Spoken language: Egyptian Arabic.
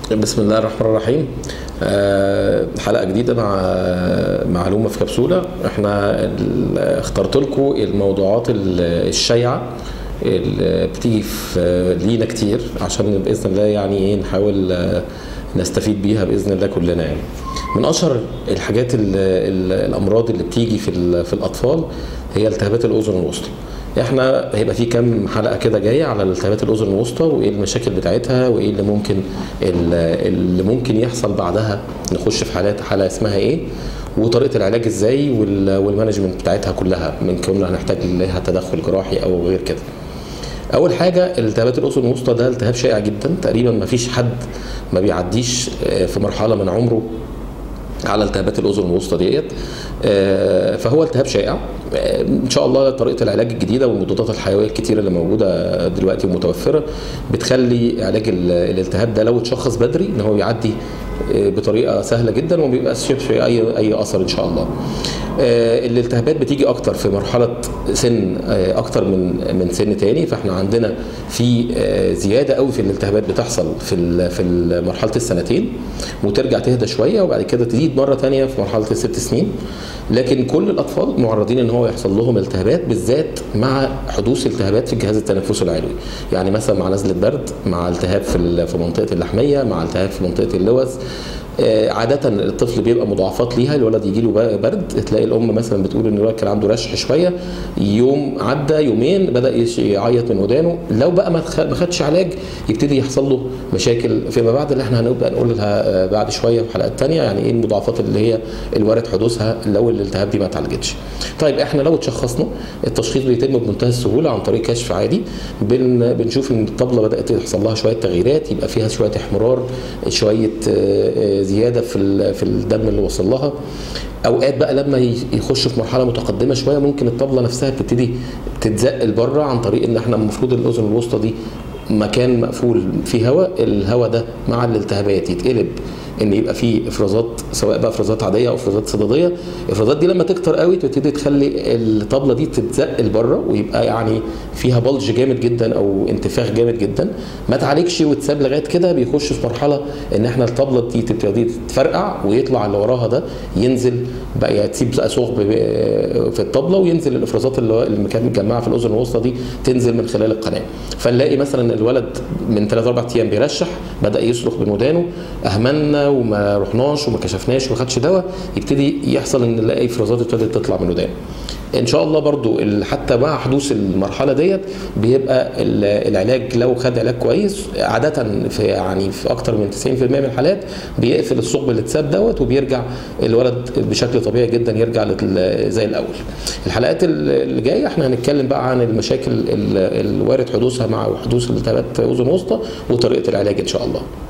بسم الله الرحمن الرحيم آه، حلقه جديده مع معلومه في كبسوله احنا ال- اخترت لكم الموضوعات ال- الشائعه اللي بتيجي في لينا كتير عشان باذن الله يعني ايه نحاول آه، نستفيد بيها باذن الله كلنا يعني من اشهر الحاجات ال ال الامراض اللي بتيجي في ال- في الاطفال هي التهابات الاذن الوسطى احنا هيبقى في كام حلقه كده جايه على التهابات الاذن الوسطى وايه المشاكل بتاعتها وايه اللي ممكن اللي ممكن يحصل بعدها نخش في حالات حاله اسمها ايه وطريقه العلاج ازاي وال- والمانجمنت بتاعتها كلها من كنا هنحتاج لها تدخل جراحي او غير كده اول حاجه التهابات الاذن الوسطى ده التهاب شائع جدا تقريبا ما فيش حد ما بيعديش آه، في مرحله من عمره على التهابات الاذن الوسطى ديت آه، فهو التهاب شائع آه، ان شاء الله طريقه العلاج الجديده والمضادات الحيويه الكتيره اللي موجوده دلوقتي ومتوفره بتخلي علاج ال- الالتهاب ده لو اتشخص بدري ان هو بيعدي آه، بطريقه سهله جدا وما بيبقاش في اي اي اثر ان شاء الله. آه، الالتهابات بتيجي اكتر في مرحله سن آه، اكتر من من سن تاني فاحنا عندنا في آه، زياده قوي في الالتهابات بتحصل في ال- في ال- مرحله السنتين وترجع تهدى شويه وبعد كده تزيد مره تانية في مرحله الست سنين لكن كل الاطفال معرضين ان هو يحصل لهم التهابات بالذات مع حدوث التهابات في الجهاز التنفسي العلوي يعني مثلا مع نزله برد مع التهاب في ال- في منطقه اللحميه مع التهاب في منطقه اللوز آه، عادة الطفل بيبقى مضاعفات ليها الولد يجي له برد تلاقي الأم مثلا بتقول إن الولد كان عنده رشح شوية يوم عدى يومين بدأ يش- يعيط من ودانه لو بقى ما خ- ما خدش علاج يبتدي يحصل له مشاكل فيما بعد اللي احنا هنبقى نقولها آه، بعد شوية في حلقات تانية يعني إيه المضاعفات اللي هي الوارد حدوثها لو الالتهاب دي ما اتعالجتش. طيب احنا لو اتشخصنا التشخيص بيتم بمنتهى السهولة عن طريق كشف عادي بن بنشوف ان الطبلة بدأت يحصل لها شوية تغييرات يبقى فيها شوية احمرار شوية آه، آه، زياده في ال- في الدم اللي وصل لها اوقات بقى لما ي- يخش في مرحله متقدمه شويه ممكن الطبله نفسها بتبتدي تتزق لبره عن طريق ان احنا المفروض الاذن الوسطى دي مكان مقفول فيه هواء الهواء ده مع الالتهابات يتقلب ان يبقى فيه افرازات سواء بقى افرازات عاديه او افرازات صدديه الافرازات دي لما تكتر قوي تبتدي تخلي الطبله دي تتزق لبره ويبقى يعني فيها بلج جامد جدا او انتفاخ جامد جدا ما تعالجش وتساب لغايه كده بيخش في مرحله ان احنا الطبله دي تبتدي تتفرقع ويطلع اللي وراها ده ينزل بقى يعني تسيب بقى ثقب في الطبله وينزل الافرازات اللي هو- اللي كانت متجمعه في الاذن الوسطى دي تنزل من خلال القناه فنلاقي مثلا الولد من 3 4 ايام بيرشح بدا يصرخ بودانه اهملنا وما رحناش وما كشفناش وما خدش دواء يبتدي يحصل ان نلاقي افرازات ابتدت تطلع من ودانه ان شاء الله برضو ال- حتى مع حدوث المرحله ديت بيبقى ال- العلاج لو خد علاج كويس عاده في يعني في اكتر من 90% من الحالات بيقفل الثقب اللي اتساب دوت وبيرجع الولد بشكل طبيعي جدا يرجع لل- زي الاول الحلقات ال- اللي جايه احنا هنتكلم بقى عن المشاكل ال- الوارد حدوثها مع حدوث التهابات اذن وسطى وطريقه العلاج ان شاء الله